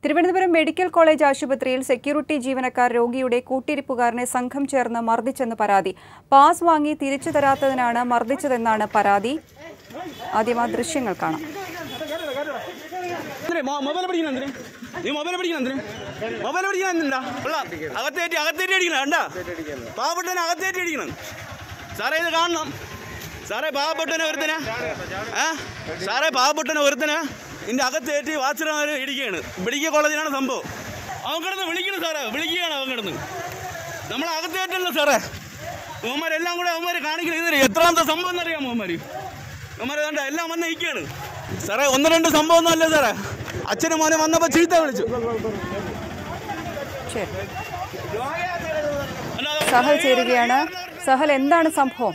Thiruvananthapuram medical college ആശുപത്രിയിൽ security ജീവനക്കാർ രോഗിയുടെ കൂട്ടിരിപ്പുകാരനെ സംഘം ചേർന്ന് മർദ്ദിച്ചെന്ന് പരാതി പാസ് വാങ്ങി തിരിച്ചു തരാത്തതിനാണ് മർദ്ദിച്ചതെന്നാണ് പരാതി ആദ്യം ആ ദൃശ്യങ്ങൾ കാണാം എന്തിനെ? മൊ- മൊബൈൽ പിടിക്കണം എന്തിന് നീ മൊബൈൽ പിടിക്കണം എന്തിന് മൊബൈൽ പിടിക്കണം എന്തിനാ ഉള്ള അകത്തേറ്റി അകത്തേറ്റി അടിക്കണം കണ്ടാ പാവപ്പെട്ടവനെ അകത്തേറ്റി അടിക്കണം സാറേ ഇത് കാണണം സാറേ പാവപ്പെട്ടവനെ ഒരുത്തനാ ആ സാറേ പാവപ്പെട്ടവനെ ഒരുത്തനാ ഇതിന്റെ അകത്തേറ്റി വാച്ചർമാർ ഇടിക്കുകയാണ് മെഡിക്കൽ കോളേജിലാണ് സംഭവം അവൻ കിടന്ന് വിളിക്കണം സാറേ വിളിക്കുകയാണ് അവൻ കിടന്ന് നമ്മളെ അകത്തേറ്റല്ലോ സാറേ അവന്മാരെല്ലാം കൂടെ അവന്മാർ കാണിക്കണം ഇതിന് എത്രാമത്തെ സംഭവം എന്നറിയാമോ അവന്മാര് അവന്മാരെ കണ്ട എല്ലാം വന്ന് നിൽക്കുകയാണ് സാറേ ഒന്ന് രണ്ട് സംഭവം ഒന്നും അല്ലേ സാറേ അച്ഛനും മോനെ വന്നപ്പോ ചീത്ത വിളിച്ചു ശരി സഹൽ ചേരുകയാണ് സഹൽ എന്താണ് സംഭവം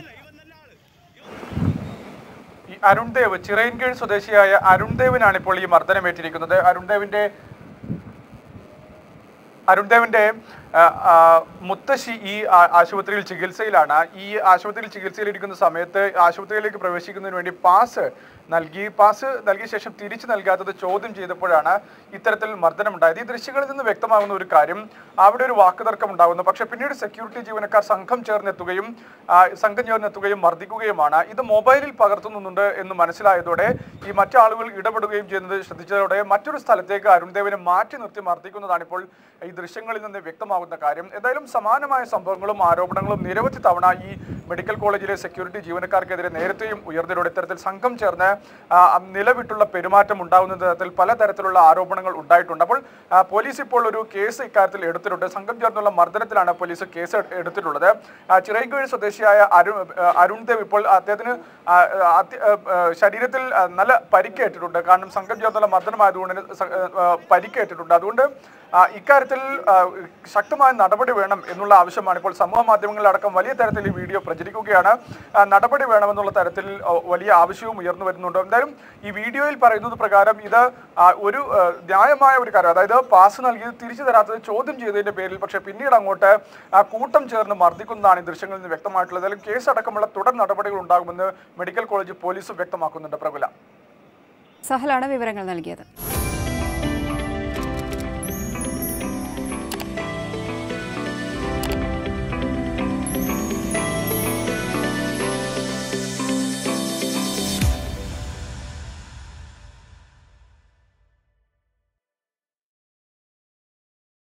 ഈ അരുൺ ദേവ് ചിറയൻകീഴ് സ്വദേശിയായ അരുൺ ദേവിനാണ് ഇപ്പോൾ ഈ മർദ്ദനമേറ്റിരിക്കുന്നത് അരുൺ ദേവിന്റെ അരുൺ ദേവിന്റെ ആ, ആ, മുത്തശ്ശി ഈ ആ- ആശുപത്രിയിൽ ചികിത്സയിലാണ് ഈ ആശുപത്രിയിൽ ചികിത്സയിലിരിക്കുന്ന സമയത്ത് ആശുപത്രിയിലേക്ക് പ്രവേശിക്കുന്നതിന് വേണ്ടി പാസ് നൽകി പാസ് നൽകിയ ശേഷം തിരിച്ചു നൽകാത്തത് ചോദ്യം ചെയ്തപ്പോഴാണ് ഇത്തരത്തിൽ മർദ്ദനമുണ്ടായത് ഈ ദൃശ്യങ്ങളിൽ നിന്ന് വ്യക്തമാകുന്ന ഒരു കാര്യം അവിടെ ഒരു വാക്കുതർക്കം ഉണ്ടാകുന്നു പക്ഷേ പിന്നീട് സെക്യൂരിറ്റി ജീവനക്കാർ സംഘം ചേർന്നെത്തുകയും ആ, സംഘം ചേർന്നെത്തുകയും മർദ്ദിക്കുകയുമാണ് ഇത് മൊബൈലിൽ പകർത്തുന്നുണ്ട് എന്ന് മനസ്സിലായതോടെ ഈ മറ്റാളുകൾ ഇടപെടുകയും ചെയ്യുന്നത് ശ്രദ്ധിച്ചതോടെ മറ്റൊരു സ്ഥലത്തേക്ക് അരുൺദേവിനെ മാറ്റി നിർത്തി മർദ്ദിക്കുന്നതാണ് ഇപ്പോൾ ഈ ദൃശ്യങ്ങളിൽ നിന്ന് വ്യക്തമാകുന്ന കാര്യം എന്തായാലും സമാനമായ സംഭവങ്ങളും ആരോപണങ്ങളും നിരവധി തവണ ഈ മെഡിക്കൽ കോളേജിലെ സെക്യൂരിറ്റി ജീവനക്കാർക്കെതിരെ നേരത്തെയും ഉയർന്നതോടെ ഇത്തരത്തിൽ സംഘം ചേർന്ന് ആ, നിലവിട്ടുള്ള പെരുമാറ്റം ഉണ്ടാകുന്ന തരത്തിൽ പലതരത്തിലുള്ള ആരോപണങ്ങൾ ഉണ്ടായിട്ടുണ്ട് അപ്പോൾ ആ, പോലീസ് ഇപ്പോൾ ഒരു കേസ് ഇക്കാര്യത്തിൽ എടുത്തിട്ടുണ്ട് സംഘം ചേർന്നുള്ള മർദ്ദനത്തിലാണ് പോലീസ് കേസ് എട്- എടുത്തിട്ടുള്ളത് ആ, ചിറയൻകീഴ് സ്വദേശിയായ അരുൺ ആ, അരുൺ ദേവ് ഇപ്പോൾ അദ്ദേഹത്തിന് ആ, ആ, അത്യ- ആ, ആ, ശരീരത്തിൽ ആ, നല്ല പരിക്കേറ്റിട്ടുണ്ട് കാരണം സംഘം ചേർന്നുള്ള മർദ്ദനമായതുകൊണ്ട് തന്നെ സ- ആ, പരിക്കേറ്റിട്ടുണ്ട് അതുകൊണ്ട് ആ, ഇക്കാര്യത്തിൽ ആ, ശക്തമായ നടപടി വേണം എന്നുള്ള ആവശ്യമാണ് ഇപ്പോൾ സമൂഹ മാധ്യമങ്ങളിലടക്കം വലിയ തരത്തിൽ ഈ വീഡിയോ പ്രചരിക്കുകയാണ് ആ, നടപടി വേണമെന്നുള്ള തരത്തിൽ ആ, വലിയ ആവശ്യവും ഉയർന്നു വരുന്നുണ്ട് എന്തായാലും ഈ വീഡിയോയിൽ പറയുന്നത് പ്രകാരം ഇത് ആ, ഒരു ആ, ന്യായമായ ഒരു കാര്യം അതായത് പാസ് നൽകിയത് തിരിച്ചു തരാത്തത് ചോദ്യം ചെയ്തതിന്റെ പേരിൽ പക്ഷേ പിന്നീട് അങ്ങോട്ട് ആ, കൂട്ടം ചേർന്ന് മർദ്ദിക്കുന്നതാണ് ഈ ദൃശ്യങ്ങളിൽ നിന്ന് വ്യക്തമായിട്ടുള്ളത് എന്തായാലും കേസ് അടക്കമുള്ള തുടർ നടപടികൾ ഉണ്ടാകുമെന്ന് മെഡിക്കൽ കോളേജ് പോലീസും വ്യക്തമാക്കുന്നുണ്ട് പ്രകുല സഹലാണ് വിവരങ്ങൾ നൽകിയത്